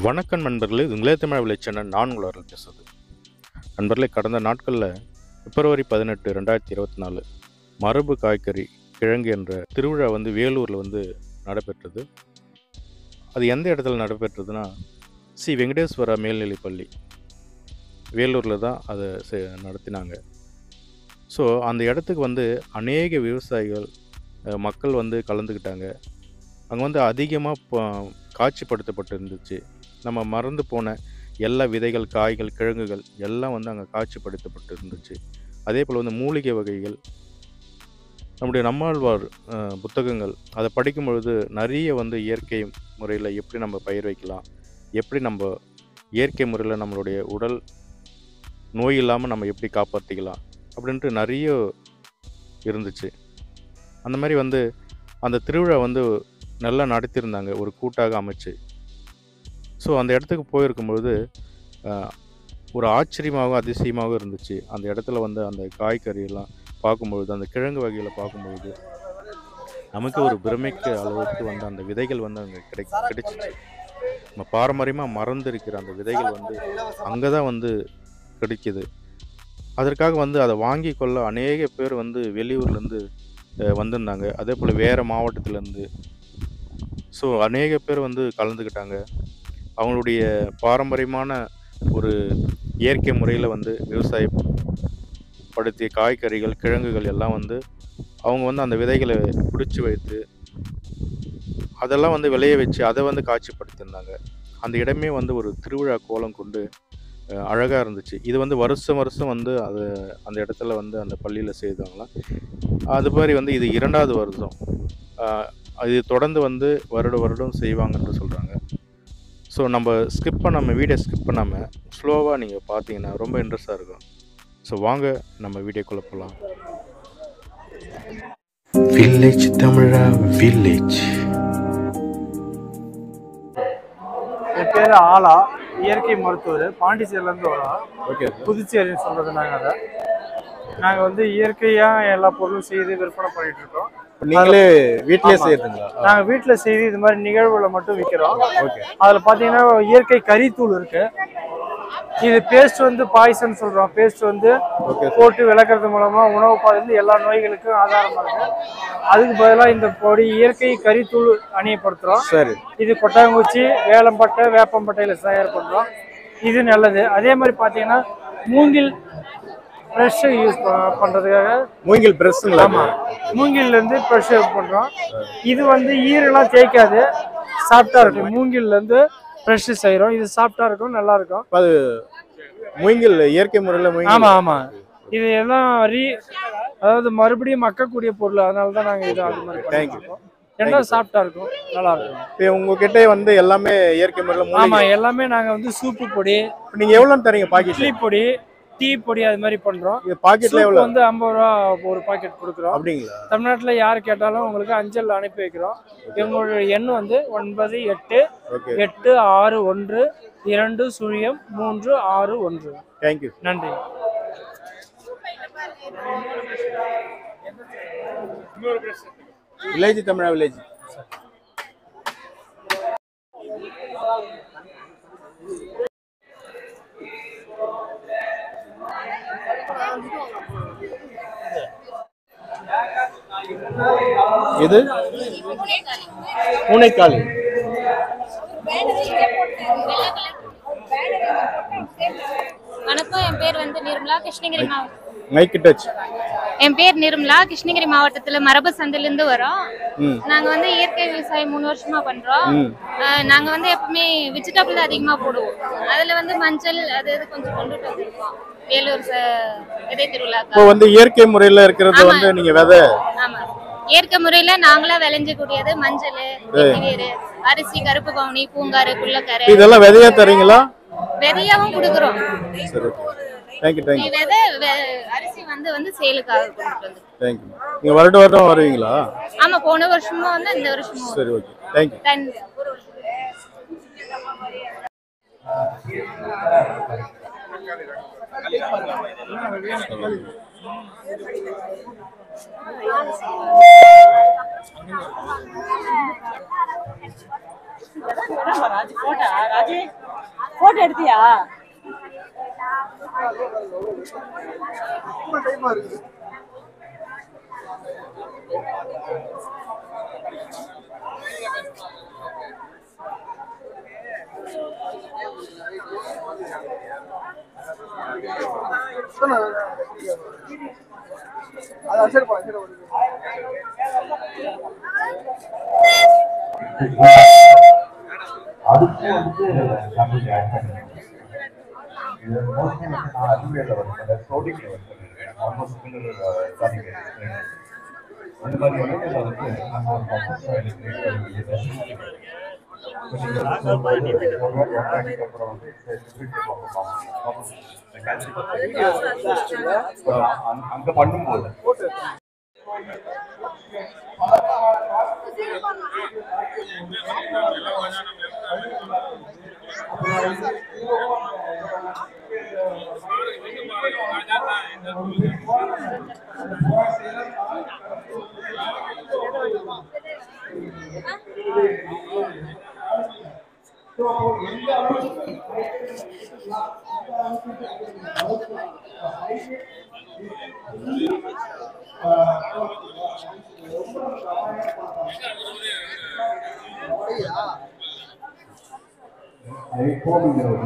வணக்கம் நண்பர்களே இது இளைய தமிழ் விளைச்சன நான் உங்களவர்கள் பேசுறது நண்பர்களே கடந்த நாட்களில் பிப்ரவரி பதினெட்டு ரெண்டாயிரத்தி இருபத்தி நாலு மரபு காய்கறி கிழங்கு என்ற திருவிழா வந்து வேலூரில் வந்து நடைபெற்றது அது எந்த இடத்துல நடைபெற்றதுன்னா சி வெங்கடேஸ்வரா மேல்நிலைப்பள்ளி வேலூரில் தான் அதை செ- நடத்தினாங்க ஸோ அந்த இடத்துக்கு வந்து அநேக விவசாயிகள் அஹ், மக்கள் வந்து கலந்துக்கிட்டாங்க அங்கே வந்து அதிகமாக காட்சிப்படுத்தப்பட்டு இருந்துச்சு நம்ம மறந்து போன எல்லா விதைகள் காய்கள் கிழங்குகள் எல்லாம் வந்து அங்கே காட்சிப்படுத்தப்பட்டு இருந்துச்சு அதே போல் வந்து மூலிகை வகைகள் நம்முடைய நம்மாழ்வார் அஹ், புத்தகங்கள் அதை படிக்கும் பொழுது நிறைய வந்து இயற்கை முறையில் எப்படி நம்ம பயிர் வைக்கலாம் எப்படி நம்ம இயற்கை முறையில் நம்மளுடைய உடல் நோய் இல்லாமல் நம்ம எப்படி காப்பாற்றிக்கலாம் அப்படின்ட்டு நிறைய இருந்துச்சு அந்த மாதிரி வந்து அந்த திருவிழா வந்து நல்லா நடத்தியிருந்தாங்க ஒரு கூட்டாக அமைச்சு ஸோ அந்த இடத்துக்கு போயிருக்கும்பொழுது ஆஹ், ஒரு ஆச்சரியமாகவும் அதிசயமாகவும் இருந்துச்சு அந்த இடத்துல வந்து அந்த காய்கறி எல்லாம் பார்க்கும்பொழுது அந்த கிழங்கு வகைகளை பார்க்கும்பொழுது நமக்கு ஒரு பிரமிக்க அளவுக்கு வந்து அந்த விதைகள் வந்து அங்கே கிடை கிடைச்சிச்சு நம்ம பாரம்பரியமாக மறந்திருக்கிற அந்த விதைகள் வந்து அங்கே தான் வந்து கிடைக்குது அதற்காக வந்து அதை வாங்கி கொள்ள அநேக பேர் வந்து வெளியூர்லேருந்து வந்திருந்தாங்க அதே போல் வேறு மாவட்டத்துலேருந்து ஸோ அநேக பேர் வந்து கலந்துக்கிட்டாங்க அவங்களுடைய பாரம்பரியமான ஒரு இயற்கை முறையில் வந்து விவசாயப்படுத்திய காய்கறிகள் கிழங்குகள் எல்லாம் வந்து அவங்க வந்து அந்த விதைகளை பிடிச்சி வைத்து அதெல்லாம் வந்து விளைய வச்சு அதை வந்து காட்சிப்படுத்தியிருந்தாங்க அந்த இடமே வந்து ஒரு திருவிழா கோலம் கொண்டு அழகாக இருந்துச்சு இது வந்து வருஷம் வருஷம் வந்து அது அந்த இடத்துல வந்து அந்த பள்ளியில் செய்தாங்களாம் அது மாதிரி வந்து இது இரண்டாவது வருஷம் ஆஹ் இது தொடர்ந்து வந்து வருட வருடம் செய்வாங்கன்னு சொல்கிறாங்க ஸோ நம்ம ஸ்கிப் பண்ணாமல் வீடியோ ஸ்கிப் பண்ணாமல் ஸ்லோவாக நீங்கள் பார்த்தீங்கன்னா ரொம்ப இன்ட்ரெஸ்டாக இருக்கும் ஸோ வாங்க நம்ம வீடியோக்குள்ளே போகலாம் வில்லேஜ் தமிழா வில்லேஜ் என் பேர் ஆலா இயற்கை மருத்துவர் பாண்டிச்சேரியிலேருந்து வரோம் ஓகே புதுச்சேரின்னு சொல்கிறது நாங்கள் அதை நாங்கள் வந்து இயற்கையாக எல்லா பொருளும் செய்து விற்பனை பண்ணிட்டு இருக்கோம் நீங்களே வீட்லயே ஆமா. செய்யறதுங்களா நாங்கள் வீட்டில் செய்து இது மாதிரி நிகழ்வுகளை மட்டும் விற்கிறோம் ஓகே அதில் பார்த்தீங்கன்னா இயற்கை கறித்தூள் இருக்கு இது பேஸ்ட் வந்து பாய்சன் சொல்கிறோம் பேஸ்ட் வந்து ஓகே போட்டு விளக்குறது மூலமா உணவு பாதையிலிருந்து எல்லா நோய்களுக்கும் ஆதாரமா இருக்கு அதுக்கு பதிலாக இந்த பொடி இயற்கை கறித்தூள் அணியப்படுத்துகிறோம் சரி இது கொட்டாங்குச்சி வேலம்பட்டை வேப்பம்பட்டையில் தயார் பண்ணுறோம் இது நல்லது அதே மாதிரி பார்த்தீங்கன்னா மூங்கில் ப்ரெஷ் யூஸ் பண்ணுறதுக்காக மூங்கில் பிரஸ்ங்களா ஆமாம் மூங்கில்லேருந்து ப்ரெஷ் பண்ணுறோம் இது வந்து ஈரெல்லாம் தேய்க்காது சாஃப்டாக இருக்கும் மூங்கில்லேருந்து ப்ரெஷ் செய்கிறோம் இது சாஃப்டாக இருக்கும் நல்லா இருக்கும் அது மூங்கில் இயற்கை முறையில் மூங்கில் ஆமாம் ஆமாம் இது எல்லாம் ரீ அதாவது மறுபடியும் மக்கக்கூடிய பொருள் அதனால தான் நாங்கள் இது அது மாதிரி Thank you. பண்ணிருக்கோம் ரெண்டும் சாஃப்டாக இருக்கும் நல்லா இருக்கும் இப்போ உங்ககிட்ட வந்து எல்லாமே இயற்கை முறையில் மூலிகை ஆமாம் எல்லாமே நாங்கள் வந்து சூப்பு பொடி இப்போ நீங்க எவ்வளவு தரீங்க பாக்கெட் இட்லி பொடி டீ பொடி அது மாதிரி பண்றோம் இது பாக்கெட்ல சூப் எவ்வளவு வந்து ஐம்பது ரூபா ஒரு பாக்கெட் கொடுக்குறோம் அப்படிங்களா தமிழ்நாட்டில் யார் கேட்டாலும் உங்களுக்கு அஞ்சல் அனுப்பி வைக்கிறோம் எங்களுடைய எண் வந்து ஒன்பது எட்டு ஓகே எட்டு ஆறு ஒன்று இரண்டு சுழியம் மூன்று ஆறு ஒன்று தேங்க்யூ நன்றி வில்லேஜ் தமிழா வில்லேஜ் இது பூனைக்கால் வணக்கம் என் பேர் வந்து நிர்மலா கிருஷ்ணகிரி மாவட்டம் மைக் டச் என் பேர் நிர்மலா கிருஷ்ணகிரி மாவட்டத்துல மரபு சந்தையில இருந்து வரோம் ம் நாங்க வந்து இயற்கை விவசாயம் மூணு வருஷமா பண்றோம் ம் அஹ் நாங்க வந்து எப்பவுமே வெஜிடபிள் அதிகமா போடுவோம் அதுல வந்து மஞ்சள் அது இது கொஞ்சம் கொண்டுட்டு வந்திருக்கோம் வேலூர் ச- விதை இப்போ திருவிழாக்கா வந்து இயற்கை முறையில் இருக்கிறது ஆமா. வந்து நீங்க விதை ஆமா இயற்கை முறையில நாங்களா விளைஞ்சக்கூடியது மஞ்சள் வெட்டிவேறு அரிசி கருப்பு கவுனி பூங்காறு குள்ளக்கரை இதெல்லாம் விதையா தரீங்களா விதையாவும் கொடுக்குறோம் சரி ஓகே தேங்க்யூ தேங்க்யூ விதை வெ- அரிசி வந்து வந்து சேலுக்காக கொண்டுட்டு வந்து தேங்க்யூ நீங்க வருட வருடம் வருவீங்களா ஆமா போன வருஷமும் வந்து இந்த வருஷமும் வந்து. சரி ஓகே தேங்க்யூ தன் ராஜ் என்னாச்சு போட்டோ எடுத்தியா அதுக்கு வந்து தமிழ் ஆட் பண்ணிருக்கேன் இது மோஸ்ட்லி வந்து நான் அறிவியலில் ஒர்க் பண்ணுறேன் ப்ரோட்டிக்ல ஒர்க் பண்ணிருக்கேன் ஆல்மோஸ்ட் சிமிலர் சாதிங்க அந்த மாதிரி இடங்கள்ல வந்து நம்ம ஒரு ப்ரொஃபஸர் எனக்கு வேண்டியது அப்புறம் வந்து அங்க பண்ணும்போது கோபிங்கிற ஒரு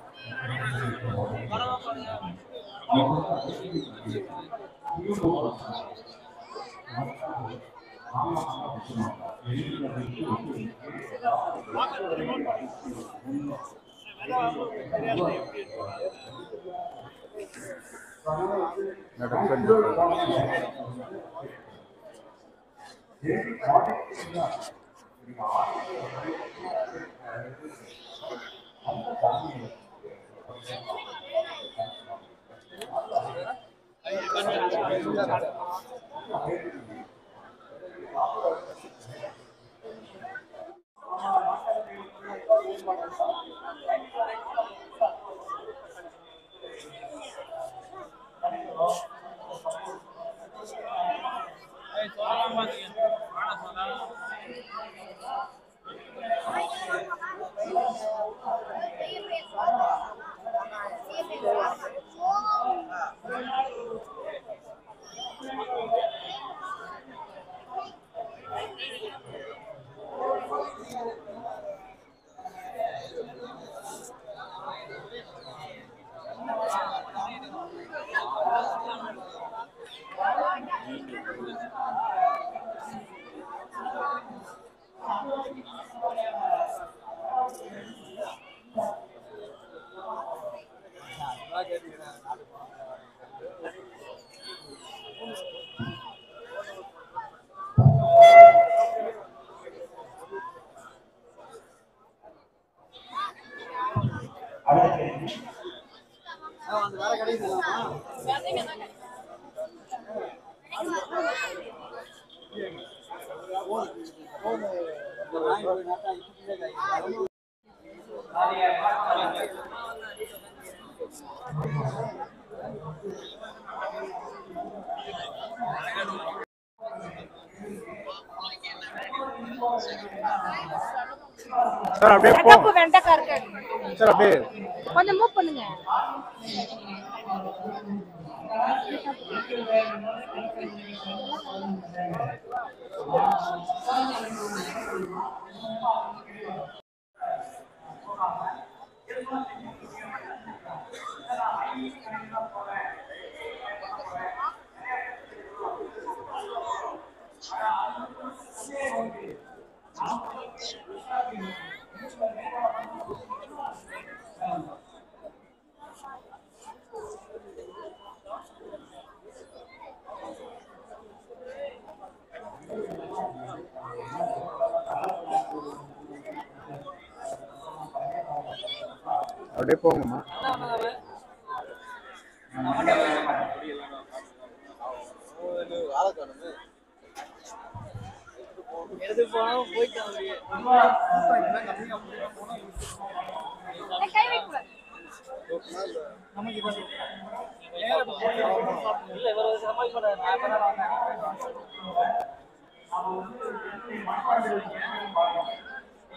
சார் அப்படியே போ செட்டப்பு வெண்டைக்கா இருக்கு சார் அப்படியே கொஞ்சம் மூவ் பண்ணுங்க அப்படியே போங்கம்மா கை வைக்கூடாது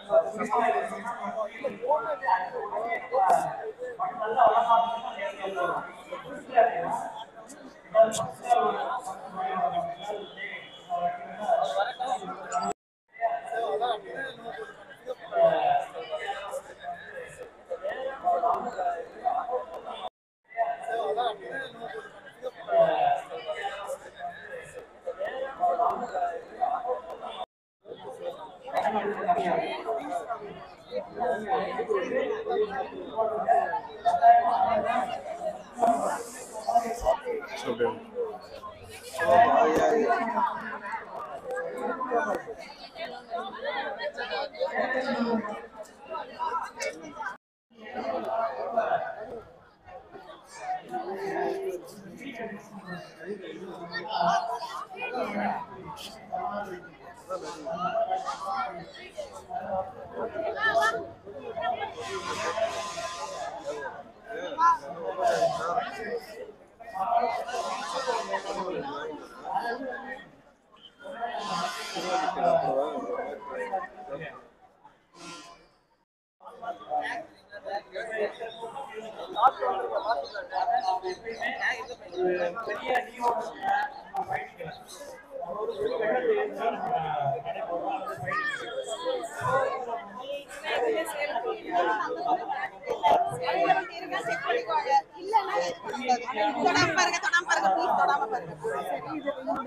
தொடாம பாருங்க தொடாம பாருங்க ப்ளீஸ் தொடாம பாருங்க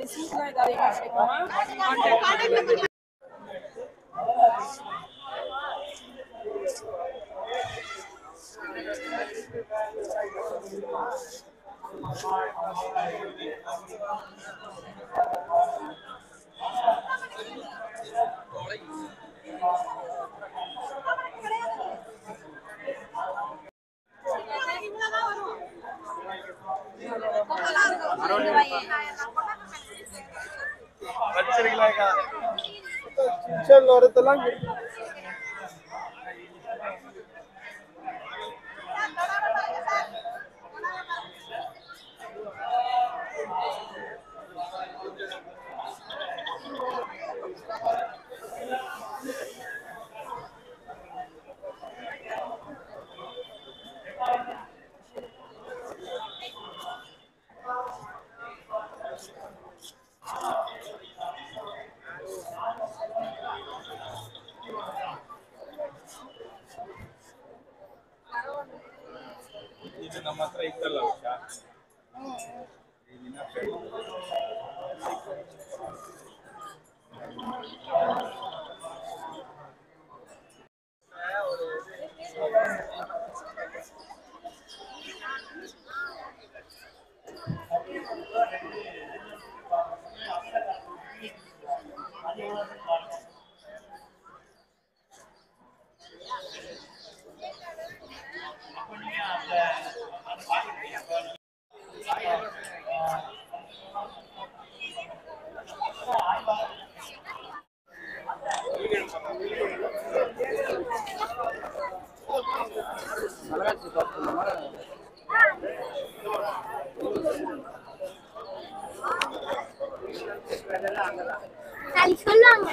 அது சொன்னாங்க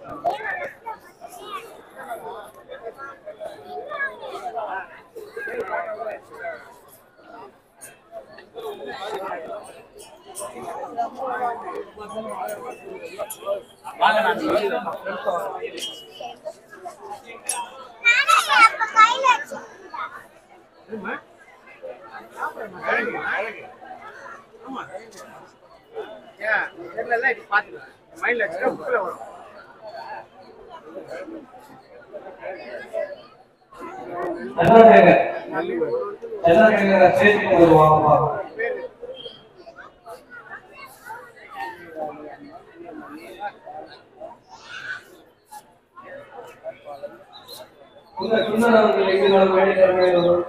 செல்வசேகர் செல்வசேகர் சேர்த்து வருவாங்க சுந்தர் அவர்கள் எங்கு வர வேண்டும்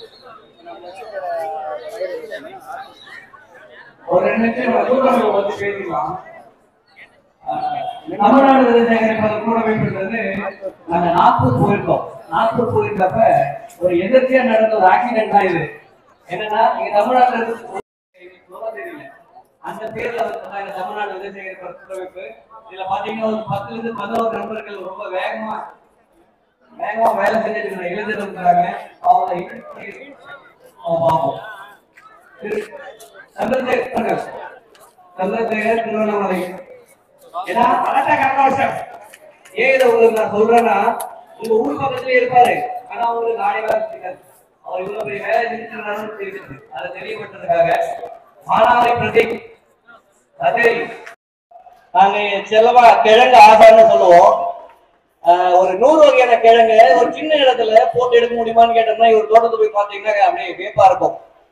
ஒரு ரெண்டு நிமிஷம் கூட்டமைப்பு பத்தி பேசிக்கலாம் ஆஹ் தமிழ்நாடு விதை சேகரிப்பது கூட்டமைப்புன்றது நாங்க நாக்பூர் போயிருக்கோம் நாக்பூர் போயிருந்தப்ப ஒரு எதிர்த்தியா நடந்த ஒரு ஆக்சிடென்ட் தான் இது என்னன்னா இங்க தமிழ்நாட்டுல இருந்து சொல்ல தெரியல அந்த பேர்ல வந்து சொன்னாங்க தமிழ்நாடு விதை சேகரிப்பது கூட்டமைப்பு இதுல பாத்தீங்கன்னா ஒரு பத்துல இருந்து பதினோரு நண்பர்கள் ரொம்ப வேகமா வேகமா வேலை செஞ்சுட்டு இருக்கிற இளைஞர்கள் இருக்கிறாங்க அவங்க இன்னைக்கு அவங்க பார்ப்போம் திரு சந்திரசேகர் சந்திரசேகர் திருவண்ணாமலை ஏன்னா கரெக்டா கரெக்டா விஷயம் ஏன் இதை உங்களுக்கு நான் சொல்றேன்னா உங்க ஊர் பக்கத்துலயே இருப்பாரு ஆனா உங்களுக்கு நாளை வேலை தெரியாது அவர் இவ்வளவு பெரிய வேலை செஞ்சுட்டு தெரியுது அதை தெரியப்பட்டதுக்காக மானாவரி பிரதீப் அதே நாங்க செலவா கிழங்கு ஆசான்னு சொல்லுவோம் ஆஹ் ஒரு நூறு வகையான கிழங்கு ஒரு சின்ன இடத்துல போட்டு எடுக்க முடியுமான்னு கேட்டோம்னா இவர் தோட்டத்தை போய் பார்த்தீங்கன்னா அப்படியே வியப்பா இருக்கும்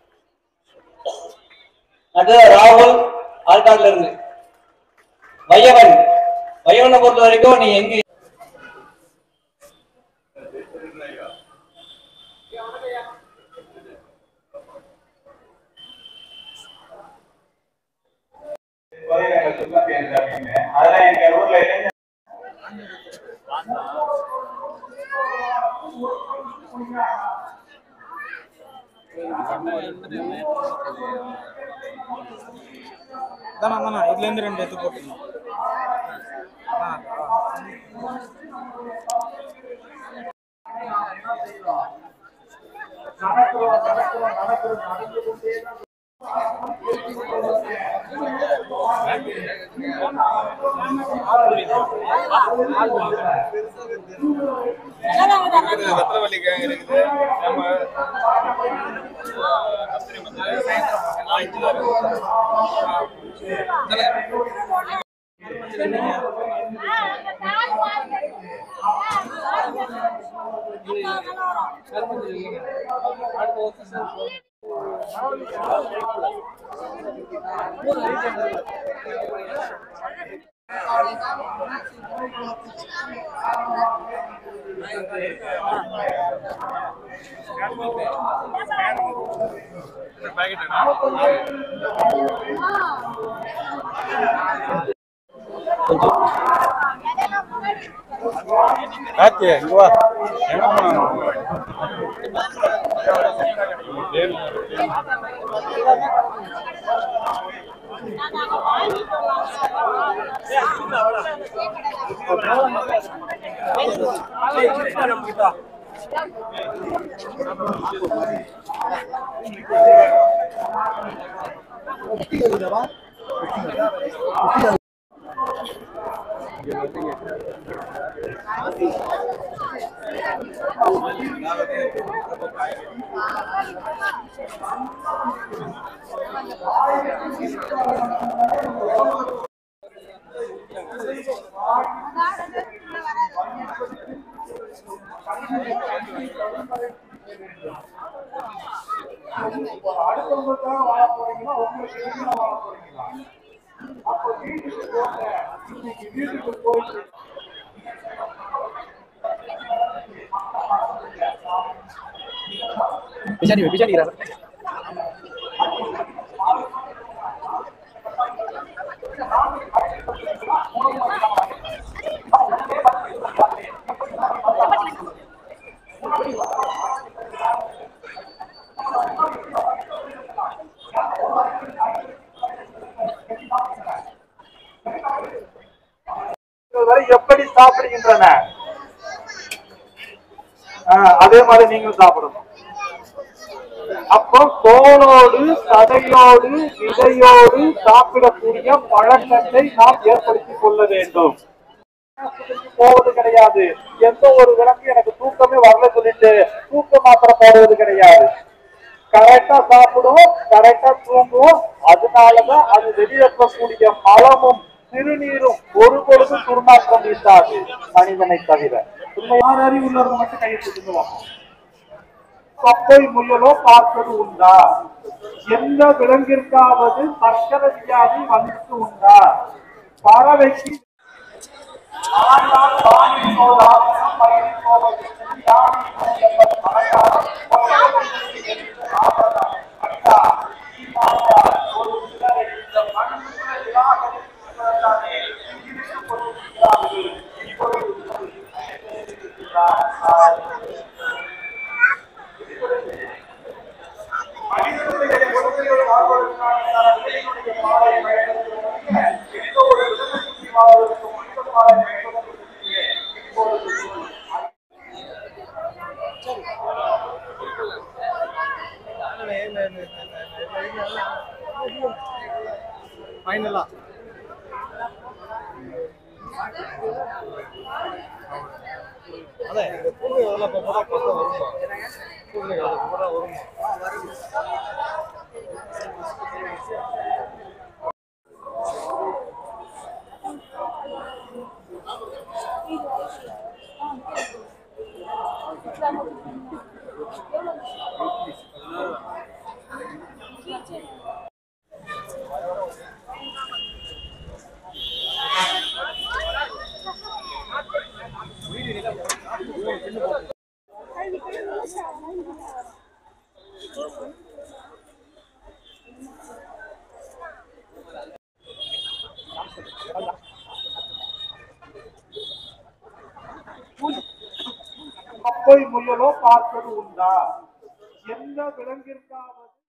அடுத்தது ராகுல் ஆல்காட்ல இருந்து வையவன் வையவனை பொறுத்த வரைக்கும் நீ எங்க அதெல்லாம் எங்க ஊர்ல இளைஞர் தானே தானே இதுல இருந்து ரெண்டு எடுத்து போட்டுருந்தோம் வெத்தலை கேங்க இருக்குது நம்ம கஸ்தூரி மஞ்சள் கார்த்தி இங்க வா அடுத்தவங்களுக்காக வாழ போறீங்களா உங்களுக்கு நீங்க வாழ போறீங்களா அப்ப வீட்டுக்கு போங்க இன்னைக்கு வீட்டுக்கு போயிட்டு பிச்சாடி பிச்சாடிக்கிறார் வரை எப்படி சாப்பிடுகின்றன ஆஹ், அதே மாதிரி நீங்களும் சாப்பிடணும் அப்போ தோலோடு சதையோடு விதையோடு சாப்பிடக்கூடிய பழக்கத்தை நாம் ஏற்படுத்திக் கொள்ள வேண்டும் போவது கிடையாது எந்த ஒரு விளக்கு எனக்கு தூக்கமே வரல சொல்லிட்டு தூக்க மாத்திரை போடுவது கிடையாது கரெக்டா சாப்பிடும் கரெக்டா தூங்கும் அதனாலதான் அது வெளியேற்றக்கூடிய மலமும் சிறுநீரும் ஒரு பொழுது துர்நாற்றம் வீசாது மனிதனை தவிர உண்மையான அறிவு உள்ளவங்க மட்டும் கையை தூக்குவாங்க கப்பை முயலோ பார்த்தது உண்டா எந்த விலங்கிற்காவது சர்க்கரை வியாதி வந்துட்டு உண்டா பறவைக்கு ஆனால் வானில் போதாமல் பயிர் போவது யானை என்பது மழையால் ஒரு சிலரை இந்த மண்ணுக்கு நிராகரிப்பதாலே இடித்துக் கொண்டிருக்கிறார்கள். இப்பொழுது மனிதனுடைய பொறுமையை வாழ்வதற்கான தனது பாலை பயன்படுத்துவதற்கு எந்த ஒரு விதத்தில் வாழ்வதற்கு மனித பாலை பயன்படுத்துவதற்கு இப்பொழுது அதான் இந்த பூமி அதெல்லாம் இப்போ போனால் பக்கம் வருமா பூமி அது பூரா வருமா அப்பை முயலோ பார்த்தது உண்டா எந்த விலங்கிற்காவது